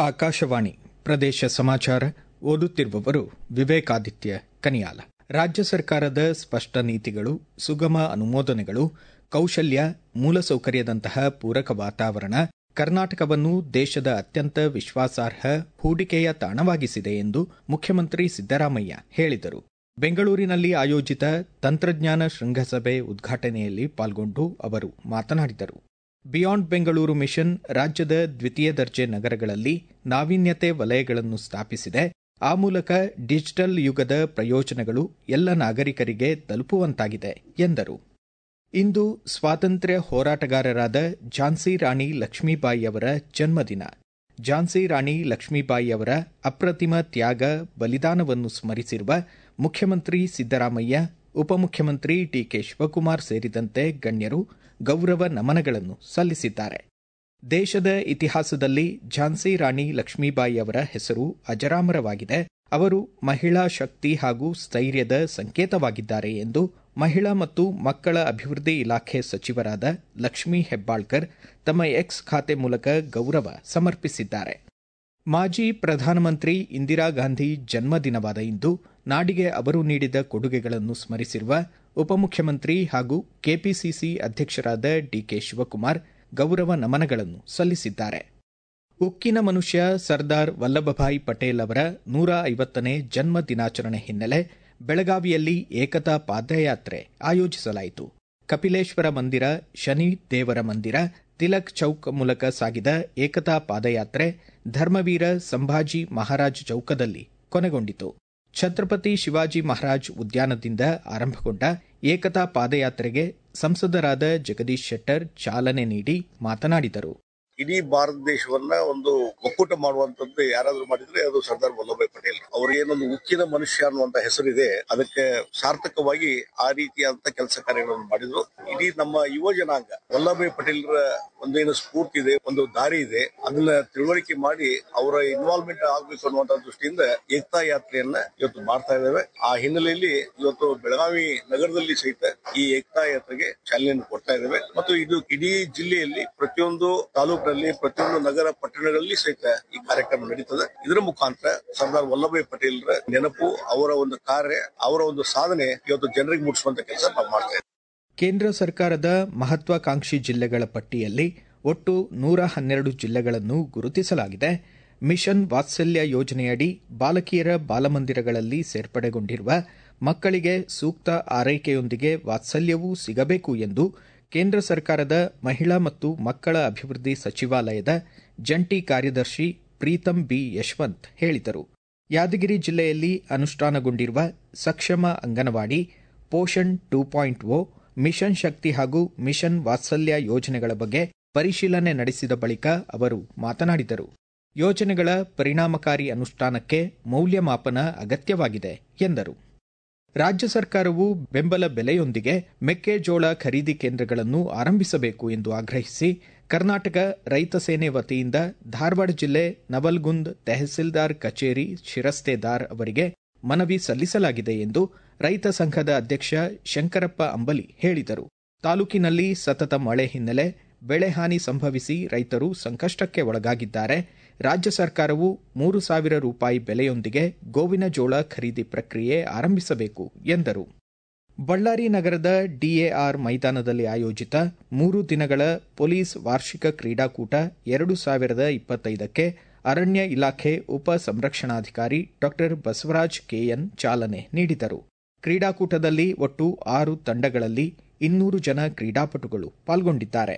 ಆಕಾಶವಾಣಿ ಪ್ರದೇಶ ಸಮಾಚಾರ ಓದುತ್ತಿರುವವರು ವಿವೇಕಾದಿತ್ಯ ಕನಿಯಾಲ ರಾಜ್ಯ ಸರ್ಕಾರದ ಸ್ಪಷ್ಟ ನೀತಿಗಳು ಸುಗಮ ಅನುಮೋದನೆಗಳು ಕೌಶಲ್ಯ ಮೂಲಸೌಕರ್ಯದಂತಹ ಪೂರಕ ವಾತಾವರಣ ಕರ್ನಾಟಕವನ್ನು ದೇಶದ ಅತ್ಯಂತ ವಿಶ್ವಾಸಾರ್ಹ ಹೂಡಿಕೆಯ ತಾಣವಾಗಿಸಿದೆ ಎಂದು ಮುಖ್ಯಮಂತ್ರಿ ಸಿದ್ದರಾಮಯ್ಯ ಹೇಳಿದರು ಬೆಂಗಳೂರಿನಲ್ಲಿ ಆಯೋಜಿತ ತಂತ್ರಜ್ಞಾನ ಶೃಂಗಸಭೆ ಉದ್ಘಾಟನೆಯಲ್ಲಿ ಪಾಲ್ಗೊಂಡು ಅವರು ಮಾತನಾಡಿದರು ಬಿಯಾಂಡ್ ಬೆಂಗಳೂರು ಮಿಷನ್ ರಾಜ್ಯದ ದ್ವಿತೀಯ ದರ್ಜೆ ನಗರಗಳಲ್ಲಿ ನಾವೀನ್ಯತೆ ವಲಯಗಳನ್ನು ಸ್ಥಾಪಿಸಿದೆ ಆ ಮೂಲಕ ಡಿಜಿಟಲ್ ಯುಗದ ಪ್ರಯೋಜನಗಳು ಎಲ್ಲ ನಾಗರಿಕರಿಗೆ ತಲುಪುವಂತಾಗಿದೆ ಎಂದರು ಇಂದು ಸ್ವಾತಂತ್ರ್ಯ ಹೋರಾಟಗಾರರಾದ ಝಾನ್ಸಿ ರಾಣಿ ಲಕ್ಷ್ಮೀಬಾಯಿ ಅವರ ಜನ್ಮದಿನ ಝಾನ್ಸಿ ರಾಣಿ ಲಕ್ಷ್ಮೀಬಾಯಿ ಅವರ ಅಪ್ರತಿಮ ತ್ಯಾಗ ಬಲಿದಾನವನ್ನು ಸ್ಮರಿಸಿರುವ ಮುಖ್ಯಮಂತ್ರಿ ಸಿದ್ದರಾಮಯ್ಯ ಉಪಮುಖ್ಯಮಂತ್ರಿ ಡಿಕೆ ಶಿವಕುಮಾರ್ ಸೇರಿದಂತೆ ಗಣ್ಯರು ಗೌರವ ನಮನಗಳನ್ನು ಸಲ್ಲಿಸಿದ್ದಾರೆ ದೇಶದ ಇತಿಹಾಸದಲ್ಲಿ ಝಾನ್ಸಿ ರಾಣಿ ಲಕ್ಷ್ಮೀಬಾಯಿ ಅವರ ಹೆಸರು ಅಜರಾಮರವಾಗಿದೆ ಅವರು ಮಹಿಳಾ ಶಕ್ತಿ ಹಾಗೂ ಸ್ಥೈರ್ಯದ ಸಂಕೇತವಾಗಿದ್ದಾರೆ ಎಂದು ಮಹಿಳಾ ಮತ್ತು ಮಕ್ಕಳ ಅಭಿವೃದ್ಧಿ ಇಲಾಖೆ ಸಚಿವರಾದ ಲಕ್ಷ್ಮೀ ಹೆಬ್ಬಾಳ್ಕರ್ ತಮ್ಮ ಎಕ್ಸ್ ಖಾತೆ ಮೂಲಕ ಗೌರವ ಸಮರ್ಪಿಸಿದ್ದಾರೆ ಮಾಜಿ ಪ್ರಧಾನಮಂತ್ರಿ ಇಂದಿರಾ ಗಾಂಧಿ ಜನ್ಮದಿನವಾದ ಇಂದು ನಾಡಿಗೆ ಅವರು ನೀಡಿದ ಕೊಡುಗೆಗಳನ್ನು ಸ್ಮರಿಸಿರುವ ಉಪಮುಖ್ಯಮಂತ್ರಿ ಹಾಗೂ ಕೆಪಿಸಿಸಿ ಅಧ್ಯಕ್ಷರಾದ ಡಿಕೆ ಶಿವಕುಮಾರ್ ಗೌರವ ನಮನಗಳನ್ನು ಸಲ್ಲಿಸಿದ್ದಾರೆ ಉಕ್ಕಿನ ಮನುಷ್ಯ ಸರ್ದಾರ್ ವಲ್ಲಭಭಾಯಿ ಪಟೇಲ್ ಅವರ ನೂರ ಐವತ್ತನೇ ಜನ್ಮ ದಿನಾಚರಣೆ ಹಿನ್ನೆಲೆ ಬೆಳಗಾವಿಯಲ್ಲಿ ಏಕತಾ ಪಾದಯಾತ್ರೆ ಆಯೋಜಿಸಲಾಯಿತು ಕಪಿಲೇಶ್ವರ ಮಂದಿರ ಶನಿ ದೇವರ ಮಂದಿರ ತಿಲಕ್ ಚೌಕ್ ಮೂಲಕ ಸಾಗಿದ ಏಕತಾ ಪಾದಯಾತ್ರೆ ಧರ್ಮವೀರ ಸಂಭಾಜಿ ಮಹಾರಾಜ್ ಚೌಕದಲ್ಲಿ ಕೊನೆಗೊಂಡಿತು ಛತ್ರಪತಿ ಶಿವಾಜಿ ಮಹಾರಾಜ್ ಉದ್ಯಾನದಿಂದ ಆರಂಭಗೊಂಡ ಏಕತಾ ಪಾದಯಾತ್ರೆಗೆ ಸಂಸದರಾದ ಜಗದೀಶ್ ಶೆಟ್ಟರ್ ಚಾಲನೆ ನೀಡಿ ಮಾತನಾಡಿದರು ಇಡೀ ಭಾರತ ದೇಶವನ್ನ ಒಂದು ಒಕ್ಕೂಟ ಮಾಡುವಂತದ್ದು ಯಾರಾದ್ರೂ ಮಾಡಿದ್ರೆ ಅದು ಸರ್ದಾರ್ ವಲ್ಲಭಾಯ್ ಪಟೇಲ್ ಅವರು ಏನೊಂದು ಉಕ್ಕಿನ ಮನುಷ್ಯ ಅನ್ನುವಂತ ಹೆಸರಿದೆ ಅದಕ್ಕೆ ಸಾರ್ಥಕವಾಗಿ ಆ ರೀತಿಯಾದಂತ ಕೆಲಸ ಕಾರ್ಯಗಳನ್ನು ಮಾಡಿದ್ರು ಇಡೀ ನಮ್ಮ ಯುವ ಜನಾಂಗ ವಲ್ಲಭಾಯ್ ಪಟೇಲ್ರ ಒಂದೇನು ಸ್ಫೂರ್ತಿ ಇದೆ ಒಂದು ದಾರಿ ಇದೆ ಅದನ್ನ ತಿಳುವಳಿಕೆ ಮಾಡಿ ಅವರ ಇನ್ವಾಲ್ವ್ಮೆಂಟ್ ಆಗ್ಬೇಕು ಅನ್ನುವಂತ ದೃಷ್ಟಿಯಿಂದ ಏಕತಾ ಯಾತ್ರೆಯನ್ನ ಇವತ್ತು ಮಾಡ್ತಾ ಇದ್ದೇವೆ ಆ ಹಿನ್ನೆಲೆಯಲ್ಲಿ ಇವತ್ತು ಬೆಳಗಾವಿ ನಗರದಲ್ಲಿ ಸಹಿತ ಈ ಏಕತಾ ಯಾತ್ರೆಗೆ ಚಾಲನೆಯನ್ನು ಕೊಡ್ತಾ ಇದ್ದೇವೆ ಮತ್ತು ಇದು ಇಡೀ ಜಿಲ್ಲೆಯಲ್ಲಿ ಪ್ರತಿಯೊಂದು ತಾಲೂಕಿನಲ್ಲಿ ಪ್ರತಿಯೊಂದು ನಗರ ಪಟ್ಟಣಗಳಲ್ಲಿ ಸಹಿತ ಈ ಕಾರ್ಯಕ್ರಮ ನಡೀತದೆ ಇದರ ಮುಖಾಂತರ ಸರ್ದಾರ್ ವಲ್ಲಭಾಯ್ ಪಟೇಲ್ರ ನೆನಪು ಅವರ ಒಂದು ಕಾರ್ಯ ಅವರ ಒಂದು ಸಾಧನೆ ಇವತ್ತು ಜನರಿಗೆ ಮುಟ್ಟಿಸುವಂತ ಕೆಲಸ ನಾವು ಮಾಡ್ತಾ ಇದ್ದೇವೆ ಕೇಂದ್ರ ಸರ್ಕಾರದ ಮಹತ್ವಾಕಾಂಕ್ಷಿ ಜಿಲ್ಲೆಗಳ ಪಟ್ಟಿಯಲ್ಲಿ ಒಟ್ಟು ನೂರ ಹನ್ನೆರಡು ಜಿಲ್ಲೆಗಳನ್ನು ಗುರುತಿಸಲಾಗಿದೆ ಮಿಷನ್ ವಾತ್ಸಲ್ಯ ಯೋಜನೆಯಡಿ ಬಾಲಕಿಯರ ಬಾಲಮಂದಿರಗಳಲ್ಲಿ ಸೇರ್ಪಡೆಗೊಂಡಿರುವ ಮಕ್ಕಳಿಗೆ ಸೂಕ್ತ ಆರೈಕೆಯೊಂದಿಗೆ ವಾತ್ಸಲ್ಯವೂ ಸಿಗಬೇಕು ಎಂದು ಕೇಂದ್ರ ಸರ್ಕಾರದ ಮಹಿಳಾ ಮತ್ತು ಮಕ್ಕಳ ಅಭಿವೃದ್ಧಿ ಸಚಿವಾಲಯದ ಜಂಟಿ ಕಾರ್ಯದರ್ಶಿ ಪ್ರೀತಂ ಬಿ ಯಶವಂತ್ ಹೇಳಿದರು ಯಾದಗಿರಿ ಜಿಲ್ಲೆಯಲ್ಲಿ ಅನುಷ್ಠಾನಗೊಂಡಿರುವ Saksham Anganwadi Poshan two point o mission Shakti ಹಾಗೂ ಮಿಷನ್ ವಾತ್ಸಲ್ಯ ಯೋಜನೆಗಳ ಬಗ್ಗೆ ಪರಿಶೀಲನೆ ನಡೆಸಿದ ಬಳಿಕ ಅವರು ಮಾತನಾಡಿದರು ಯೋಜನೆಗಳ ಪರಿಣಾಮಕಾರಿ ಅನುಷ್ಠಾನಕ್ಕೆ ಮೌಲ್ಯಮಾಪನ ಅಗತ್ಯವಾಗಿದೆ ಎಂದರು ರಾಜ್ಯ ಸರ್ಕಾರವು ಬೆಂಬಲ ಬೆಲೆಯೊಂದಿಗೆ ಮೆಕ್ಕೆಜೋಳ ಖರೀದಿ ಕೇಂದ್ರಗಳನ್ನು ಆರಂಭಿಸಬೇಕು ಎಂದು ಆಗ್ರಹಿಸಿ ಕರ್ನಾಟಕ ರೈತ ಸೇನೆ ವತಿಯಿಂದ ಧಾರವಾಡ ಜಿಲ್ಲೆ ನವಲ್ಗುಂದ್ ತೆಹಸೀಲ್ದಾರ್ ಕಚೇರಿ ಶಿರಸ್ತೇದಾರ್ ಅವರಿಗೆ ಮನವಿ ಸಲ್ಲಿಸಲಾಗಿದೆ ಎಂದು ರೈತ ಸಂಘದ ಅಧ್ಯಕ್ಷ ಶಂಕರಪ್ಪ ಅಂಬಲಿ ಹೇಳಿದರು ತಾಲೂಕಿನಲ್ಲಿ ಸತತ ಮಳೆ ಹಿನ್ನೆಲೆ ಬೆಳೆಹಾನಿ ಸಂಭವಿಸಿ ರೈತರು ಸಂಕಷ್ಟಕ್ಕೆ ಒಳಗಾಗಿದ್ದಾರೆ ರಾಜ್ಯ ಸರ್ಕಾರವು ಮೂರು ಸಾವಿರ ರೂಪಾಯಿ ಬೆಲೆಯೊಂದಿಗೆ ಗೋವಿನ ಜೋಳ ಖರೀದಿ ಪ್ರಕ್ರಿಯೆ ಆರಂಭಿಸಬೇಕು ಎಂದರು ಬಳ್ಳಾರಿ ನಗರದ ಡಿಎಆರ್ ಮೈದಾನದಲ್ಲಿ ಆಯೋಜಿತ ಮೂರು ದಿನಗಳ ಪೊಲೀಸ್ ವಾರ್ಷಿಕ ಕ್ರೀಡಾಕೂಟ ಎರಡು ಸಾವಿರದ ಇಪ್ಪತ್ತೈದಕ್ಕೆ ಅರಣ್ಯ ಇಲಾಖೆ ಉಪ ಸಂರಕ್ಷಣಾಧಿಕಾರಿ ಡಾ ಬಸವರಾಜ್ ಕೆಎನ್ ಚಾಲನೆ ನೀಡಿದರು ಕ್ರೀಡಾಕೂಟದಲ್ಲಿ ಒಟ್ಟು ಆರು ತಂಡಗಳಲ್ಲಿ ಇನ್ನೂರು ಜನ ಕ್ರೀಡಾಪಟುಗಳು ಪಾಲ್ಗೊಂಡಿದ್ದಾರೆ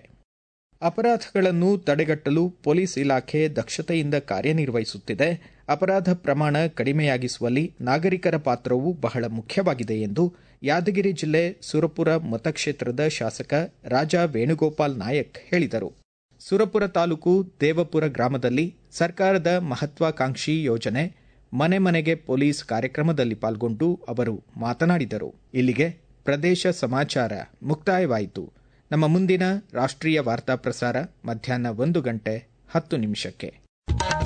ಅಪರಾಧಗಳನ್ನು ತಡೆಗಟ್ಟಲು ಪೊಲೀಸ್ ಇಲಾಖೆ ದಕ್ಷತೆಯಿಂದ ಕಾರ್ಯನಿರ್ವಹಿಸುತ್ತಿದೆ ಅಪರಾಧ ಪ್ರಮಾಣ ಕಡಿಮೆಯಾಗಿಸುವಲ್ಲಿ ನಾಗರಿಕರ ಪಾತ್ರವೂ ಬಹಳ ಮುಖ್ಯವಾಗಿದೆ ಎಂದು ಯಾದಗಿರಿ ಜಿಲ್ಲೆ ಸುರಪುರ ಮತಕ್ಷೇತ್ರದ ಶಾಸಕ ರಾಜಾ ವೇಣುಗೋಪಾಲ್ ನಾಯಕ್ ಹೇಳಿದರು ಸುರಪುರ ತಾಲೂಕು ದೇವಪುರ ಗ್ರಾಮದಲ್ಲಿ ಸರ್ಕಾರದ ಮಹತ್ವಾಕಾಂಕ್ಷಿ ಯೋಜನೆ ಮನೆ ಮನೆಗೆ ಪೊಲೀಸ್ ಕಾರ್ಯಕ್ರಮದಲ್ಲಿ ಪಾಲ್ಗೊಂಡು ಅವರು ಮಾತನಾಡಿದರು ಇಲ್ಲಿಗೆ ಪ್ರದೇಶ ಸಮಾಚಾರ ಮುಕ್ತಾಯವಾಯಿತು ನಮ್ಮ ಮುಂದಿನ ರಾಷ್ಟ್ರೀಯ ವಾರ್ತಾ ಪ್ರಸಾರ ಮಧ್ಯಾಹ್ನ ಒಂದು ಗಂಟೆ ಹತ್ತು ನಿಮಿಷಕ್ಕೆ